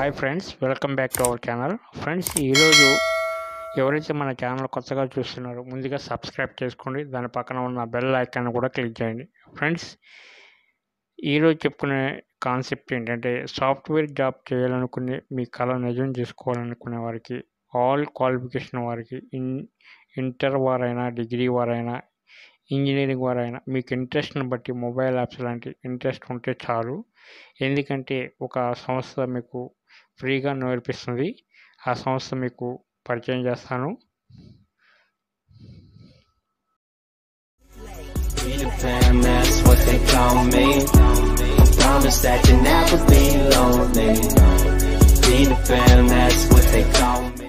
Hi friends welcome back to our channel friends ఈరోజు ఎవరైతే మన ఛానల్ కొత్తగా చూస్తున్నారో ముందుగా సబ్స్క్రైబ్ చేసుకోండి దాని పక్కన ఉన్న బెల్ ఐకాన్ కూడా క్లిక్ చేయండి ఫ్రెండ్స్ ఈరోజు చెప్పుకునే కాన్సెప్ట్ ఏంటంటే సాఫ్ట్వేర్ జాబ్ చేయాలనుకునే మీ కళ నిజం చేసుకోవాలనుకునే వారికి ఆల్ క్వాలిఫికేషన్ వారికి ఇన్ ఇంటర్ వారైనా డిగ్రీ వారైనా ఇంజనీరింగ్ వారైనా మీకు ఇంట్రెస్ట్ని బట్టి మొబైల్ యాప్స్ లాంటి ఇంట్రెస్ట్ ఉంటే చాలు ఎందుకంటే ఒక సంస్థ మీకు ఫ్రీగా నేర్పిస్తుంది ఆ సంస్థ మీకు పరిచయం చేస్తాను Be the fam, that's what they call me. I promise that you'll never be lonely. Be the fam, that's what they call me.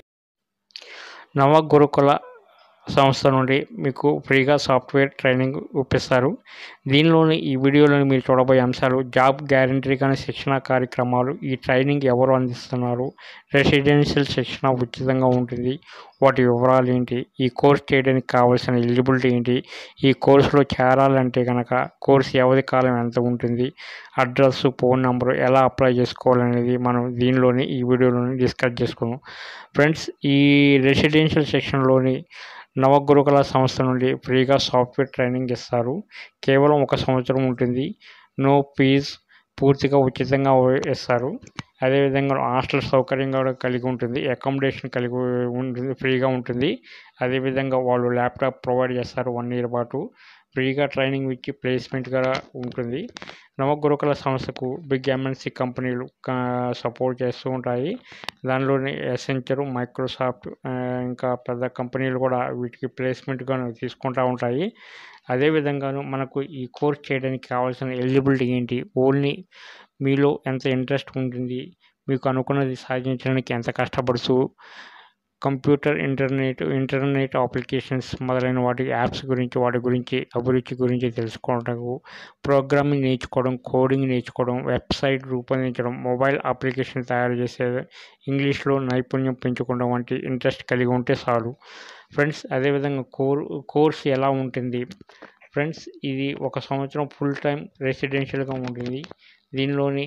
నవ గురుకుల సంస్థ నుండి మీకు ఫ్రీగా సాఫ్ట్వేర్ ట్రైనింగ్ ఇప్పిస్తారు దీనిలోని ఈ వీడియోలోని మీరు చూడబోయే అంశాలు జాబ్ గ్యారంటీ కానీ శిక్షణ కార్యక్రమాలు ఈ ట్రైనింగ్ ఎవరు అందిస్తున్నారు రెసిడెన్షియల్ శిక్షణ ఉచితంగా ఉంటుంది వాటి వివరాలు ఏంటి ఈ కోర్స్ చేయడానికి కావాల్సిన ఎలిజిబిలిటీ ఏంటి ఈ కోర్సులో చేరాలంటే కనుక కోర్స్ వ్యవధి కాలం ఎంత ఉంటుంది అడ్రస్ ఫోన్ నెంబరు ఎలా అప్లై చేసుకోవాలనేది మనం దీనిలోని ఈ వీడియోలోని డిస్కస్ చేసుకుందాం ఫ్రెండ్స్ ఈ రెసిడెన్షియల్ సెక్షన్లోని నవగురుకుల సంస్థ నుండి ఫ్రీగా సాఫ్ట్వేర్ ట్రైనింగ్ ఇస్తారు కేవలం ఒక సంవత్సరం ఉంటుంది నో ఫీజ్ పూర్తిగా ఉచితంగా ఇస్తారు అదేవిధంగా హాస్టల్ సౌకర్యం కూడా కలిగి ఉంటుంది అకామిడేషన్ కలిగి ఉంటుంది ఫ్రీగా ఉంటుంది అదేవిధంగా వాళ్ళు ల్యాప్టాప్ ప్రొవైడ్ చేస్తారు వన్ ఇయర్ పాటు ఫ్రీగా ట్రైనింగ్ ఇచ్చి ప్లేస్మెంట్ కూడా ఉంటుంది నవగురుకుల సంస్థకు బిగ్ ఎంఎన్సి కంపెనీలు సపోర్ట్ చేస్తూ ఉంటాయి దానిలోని ఎసెంచర్ మైక్రోసాఫ్ట్ ఆ, ఇంకా పెద్ద కంపెనీలు కూడా వీటికి ప్లేస్మెంట్గా తీసుకుంటూ ఉంటాయి అదేవిధంగాను మనకు ఈ కోర్స్ చేయడానికి కావాల్సిన ఎలిజిబిలిటీ ఏంటి ఓన్లీ మీలో ఎంత ఇంట్రెస్ట్ ఉంటుంది మీకు అనుకున్నది సాధించడానికి ఎంత కష్టపడుతూ కంప్యూటర్ ఇంటర్నెట్ ఇంటర్నెట్ అప్లికేషన్స్ మొదలైన వాటి యాప్స్ గురించి వాటి గురించి అభిరుచి గురించి తెలుసుకోవడానికి ప్రోగ్రామింగ్ నేర్చుకోవడం కోడింగ్ నేర్చుకోవడం వెబ్సైట్ రూపొందించడం మొబైల్ అప్లికేషన్ తయారు చేసే ఇంగ్లీష్లో నైపుణ్యం పెంచుకోవడం వంటి ఇంట్రెస్ట్ కలిగి ఉంటే చాలు ఫ్రెండ్స్ అదేవిధంగా కోర్ కోర్స్ ఎలా ఉంటుంది ఫ్రెండ్స్ ఇది ఒక సంవత్సరం ఫుల్ టైం రెసిడెన్షియల్గా ఉంటుంది దీనిలోని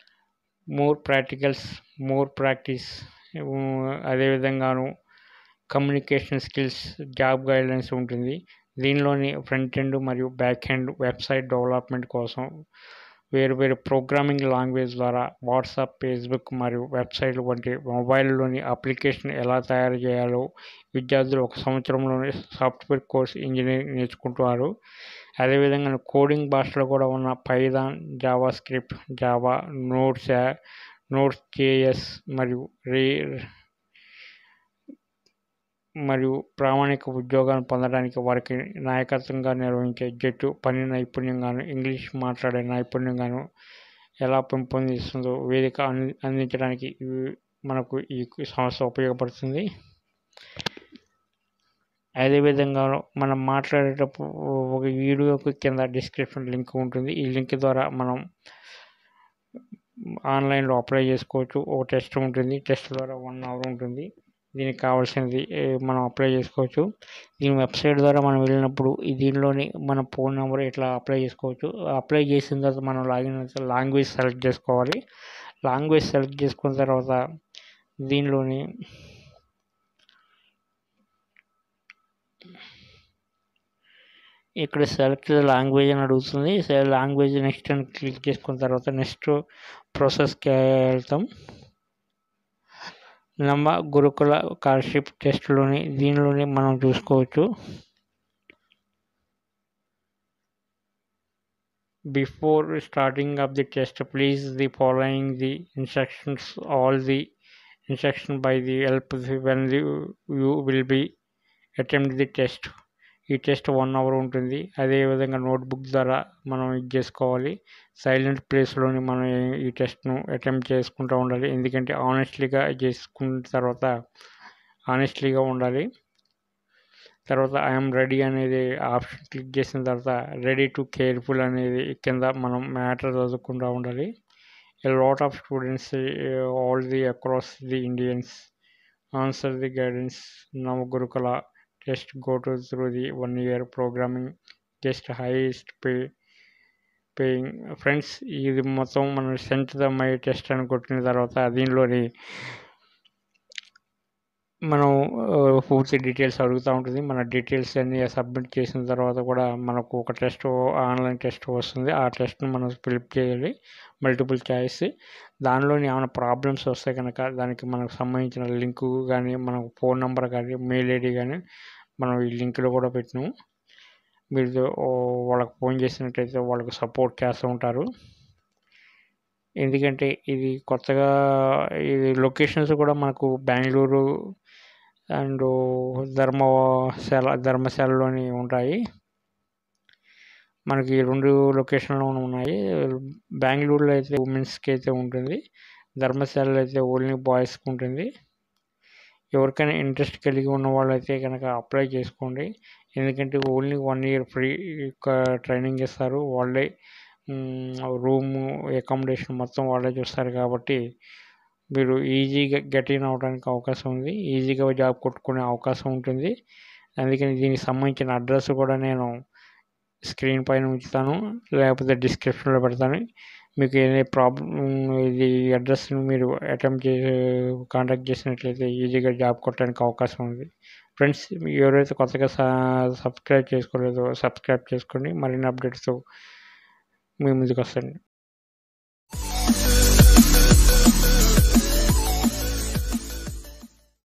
మోర్ ప్రాక్టికల్స్ మోర్ ప్రాక్టీస్ అదేవిధంగాను కమ్యూనికేషన్ స్కిల్స్ జాబ్ గైడ్లైన్స్ ఉంటుంది దీనిలోని ఫ్రంట్ ఎండ్ మరియు బ్యాక్ ఎండ్ వెబ్సైట్ డెవలప్మెంట్ కోసం వేరు వేరు ప్రోగ్రామింగ్ లాంగ్వేజ్ ద్వారా వాట్సాప్ ఫేస్బుక్ మరియు వెబ్సైట్ వంటి మొబైల్లోని అప్లికేషన్ ఎలా తయారు చేయాలో విద్యార్థులు ఒక సంవత్సరంలోనే సాఫ్ట్వేర్ కోర్స్ ఇంజనీరింగ్ నేర్చుకుంటున్నారు అదేవిధంగా కోడింగ్ భాషలో కూడా ఉన్న Python JavaScript Java notes notes JS మరియు రే మరియు ప్రామాణిక ఉద్యోగాన్ని పొందడానికి వారికి నాయకత్వంగా నిర్వహించే జట్టు పని నైపుణ్యంగాను ఇంగ్లీష్ మాట్లాడే నైపుణ్యంగాను ఎలా పెంపొందిస్తుందో వేదిక అంది అందించడానికి ఇవి మనకు ఈ సంస్థ ఉపయోగపడుతుంది అదేవిధంగా మనం మాట్లాడేటప్పుడు ఒక వీడియోకి కింద డిస్క్రిప్షన్ లింక్ ఉంటుంది ఈ లింక్ ద్వారా మనం ఆన్లైన్లో అప్లై చేసుకోవచ్చు ఒక టెస్ట్ ఉంటుంది టెస్ట్ ద్వారా వన్ అవర్ ఉంటుంది దీనికి కావాల్సినది ఏ, మనం అప్లై చేసుకోవచ్చు దీని వెబ్సైట్ ద్వారా మనం వెళ్ళినప్పుడు ఈ దీనిలోని మన ఫోన్ నెంబర్ ఇట్లా అప్లై చేసుకోవచ్చు అప్లై చేసిన తర్వాత మనం లాగిన్ అయితే లాంగ్వేజ్ సెలెక్ట్ చేసుకోవాలి లాంగ్వేజ్ సెలెక్ట్ చేసుకున్న తర్వాత దీనిలోని ఇక్కడ సెలెక్ట్ లాంగ్వేజ్ అని అడుగుతుంది లాంగ్వేజ్ నెక్స్ట్ అని క్లిక్ చేసుకున్న తర్వాత నెక్స్ట్ ప్రాసెస్కి వెళ్తాం నమ్మ గురుకుల స్కాలర్షిప్ టెస్ట్లోని దీనిలోని మనం చూసుకోవచ్చు before starting of the test please the following the instructions all the instruction by the help when the you will be attempt the test ఈ టెస్ట్ వన్ అవర్ ఉంటుంది అదేవిధంగా నోట్బుక్ ద్వారా మనం ఇది చేసుకోవాలి సైలెంట్ ప్లేస్లోని మనం ఈ- ఈ టెస్ట్ను అటెంప్ట్ చేసుకుంటూ ఉండాలి ఎందుకంటే ఆనెస్ట్లీగా చేసుకున్న తర్వాత ఆనెస్ట్లీగా ఉండాలి తర్వాత ఐఎమ్ రెడీ అనేది ఆప్షన్ క్లిక్ చేసిన తర్వాత రెడీ టు కేర్ఫుల్ అనేది కింద మనం మ్యాటర్ చదువుకుంటూ ఉండాలి a lot of students uh, all the across the indians answer the guidance navagurukula test go to through the one year programming just highest pay paying friends ఇది మొత్తం మనం cent the my test అని కొట్టిన తర్వాత దీనిలోని మనం ఆ, పూర్తి డీటెయిల్స్ అడుగుతూ ఉంటుంది మన డీటెయిల్స్ అన్ని సబ్మిట్ చేసిన తర్వాత కూడా మనకు ఒక టెస్ట్ ఆన్లైన్ టెస్ట్ వస్తుంది ఆ టెస్ట్ని మనం ఫిల్ప్ చేయాలి మల్టిపుల్ చాయిస్ దానిలోని ఏమైనా ప్రాబ్లమ్స్ వస్తే కనుక దానికి మనకు సంబంధించిన లింకు కానీ మన ఫోన్ నెంబర్ కానీ మెయిల్ ఐడి కానీ మనం ఈ లింక్లో కూడా పెట్టినాము మీరు ఓ వాళ్ళకి ఫోన్ చేసినట్టయితే వాళ్ళకు సపోర్ట్ చేస్తూ ఉంటారు ఎందుకంటే ఇది కొత్తగా ఇది లొకేషన్స్ కూడా మనకు బెంగళూరు అండ్ ధర్మశాల ధర్మశాలలోని ఉంటాయి మనకి రెండు లొకేషన్లో ఉన్నాయి బెంగళూరులో అయితే ఉమెన్స్కి అయితే ఉంటుంది ధర్మశాలలో అయితే ఓన్లీ బాయ్స్కి ఉంటుంది ఎవరికైనా ఇంట్రెస్ట్ కలిగి ఉన్న వాళ్ళైతే కనుక అప్లై చేసుకోండి ఎందుకంటే only one year free training ఇస్తారు వాళ్ళే రూము అకామిడేషన్ మొత్తం వాళ్ళే చూస్తారు కాబట్టి మీరు ఈజీగా గెట్ ఇన్ అవడానికి అవకాశం ఉంది ఈజీగా జాబ్ కొట్టుకునే అవకాశం ఉంటుంది అందుకని దీనికి సంబంధించిన అడ్రస్ కూడా నేను స్క్రీన్ పైన ఉంచుతాను లేకపోతే డిస్క్రిప్షన్లో పెడతాను మీకు ఏదైనా ప్రాబ్లం ఇది అడ్రస్ని మీరు అటెంప్ట్ చేసి కాంటాక్ట్ చేసినట్లయితే ఈజీగా జాబ్ కొట్టడానికి అవకాశం ఉంది ఫ్రెండ్స్ ఎవరైతే కొత్తగా సబ్స్క్రైబ్ చేసుకోలేదో సబ్స్క్రైబ్ చేసుకోండి మరిన్ని అప్డేట్స్తో మీ ముందుకు వస్తాను